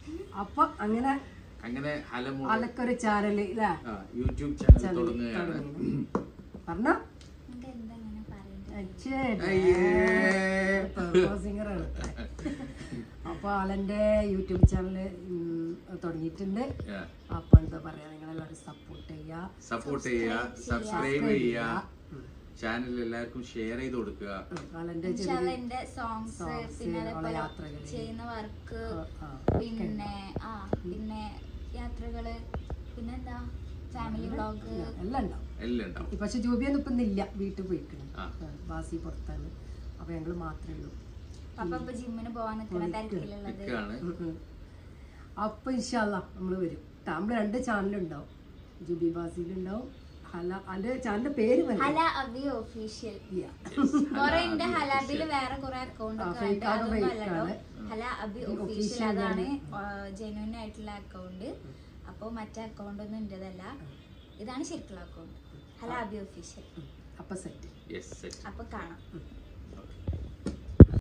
അപ്പൊ അങ്ങനെ അങ്ങനെ ഹലമോ അലക്കൊരു ചാനല് ഇല്ലേ യൂട്യൂബ് ചാനൽ തുടങ്ങുകയാണ് പറഞ്ഞോ നിങ്ങൾക്ക് എന്താ അങ്ങനെ പറയുന്നത് അച്ഛേ, അയ്യേ. പെർഫോം സിംഗറാണ് അപ്പൊ ആളെന്റെ യൂട്യൂബ് ചാനല് തുടങ്ങിയിട്ടുണ്ട് Yeah. അപ്പൊ എന്താ പറയാ നിങ്ങളെല്ലാവരും സപ്പോർട്ട് ചെയ്യാ സപ്പോർട്ട് ചെയ്യുക സബ്സ്ക്രൈബ് ചെയ്യുക ചാനൽ എല്ലാവർക്കും ഷെയർ ചെയ്ത് കൊടുക്കുക ഉം, ആളെന്റെ ചെറിയ ഇൻഷാല്ല എന്റെ സോങ്സ് Songs, പിന്നെ ഓളെ അതേപോലെ യാത്രകള്. ചെയ്യുന്ന വർക്ക് ആ, പിന്നെ ആ പിന്നെ യാത്രകള് പിന്നെന്താ ഫാമിലി വ്ളോഗ് എല്ലാം ഉണ്ടാവും എല്ലാം ഉണ്ടാവും പക്ഷെ ജോബിയൊന്നും ഇപ്പൊ ഇന്നില്ല വീട്ടിൽ പോയിക്കണം ആ. ബാസി പുറത്താണ് അപ്പൊ ഞങ്ങള് മാത്രമേ ഉള്ളൂ പപ്പ ഇപ്പൊ ജിമ്മിന് പോവാൻ നിൽക്കുന്ന തിരക്കിലുള്ളത് ഇക്കാണ് ഉം, ഉം. അപ്പൊ ഇൻഷാല്ല നമ്മള് വരും ട്ടാ, നമ്മള് രണ്ട് ചാനലുണ്ടാവും ജുബി ബാസിയിലുണ്ടാവും ഹല അതിന്റെ ചാനലിന്റെ പേര് വരും ഹല അബി ഒഫീഷ്യൽ Yeah. കൊറേ ഉണ്ട് ഹലാബില് വേറെ കുറെ അക്കൗണ്ട് ആ, ഒക്കെ fake ഉണ്ട് ആണ്, അതൊന്നും fake അല്ലല്ലോ ആണ്. ഹല അബി ഈ ഒഫീഷ്യൽ official അതാണ് ആണ്. ജെന്യൂൻ ആയിട്ടുള്ള അക്കൗണ്ട് അപ്പോൾ മറ്റേ അക്കൗണ്ട് ഒന്നും എന്റേതല്ല ഇതാണ് ശരിക്കുള്ള അക്കൗണ്ട് ഹല അബി ഒഫീഷ്യൽ അപ്പൊ സെറ്റ് യെസ് സെറ്റ് അപ്പൊ കാണാം